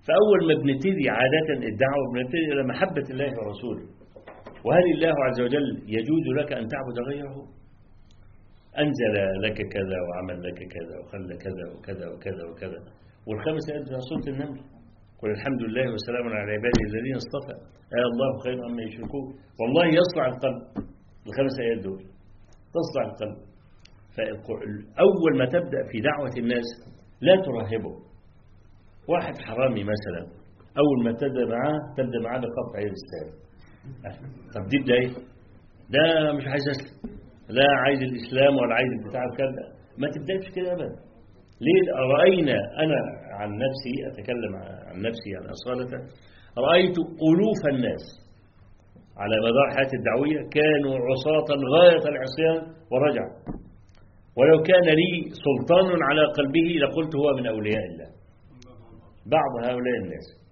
فأول ما بنبتدي عادة الدعوة بنبتدي إلى محبة الله ورسوله وهل الله عز وجل يجوز لك أن تعبد غيره أنزل لك كذا وعمل لك كذا وخلى كذا وكذا وكذا وكذا والخمس آيات في سورة النمل قل الحمد لله وسلام على عباده الذين اصطفى آه الله خير عما يشركون والله يصنع القلب الخمس آيات دول تصنع القلب فأول ما تبدأ في دعوة الناس لا ترهبه واحد حرامي مثلا أول ما تبدأ معاه تبدأ معاه بقطع يد السلام طب دي بداية ده مش عايز أسلم لا عايز الإسلام ولا عايز البتاع كذا ما تبدأش كده أبدا ليه رأينا أنا عن نفسي أتكلم عن نفسي عن أصالة رأيت ألوف الناس على مدار حياتي الدعوية كانوا عصاة غاية العصيان ورجعوا ولو كان لي سلطان على قلبه لقلت هو من أولياء الله بعض هؤلاء الناس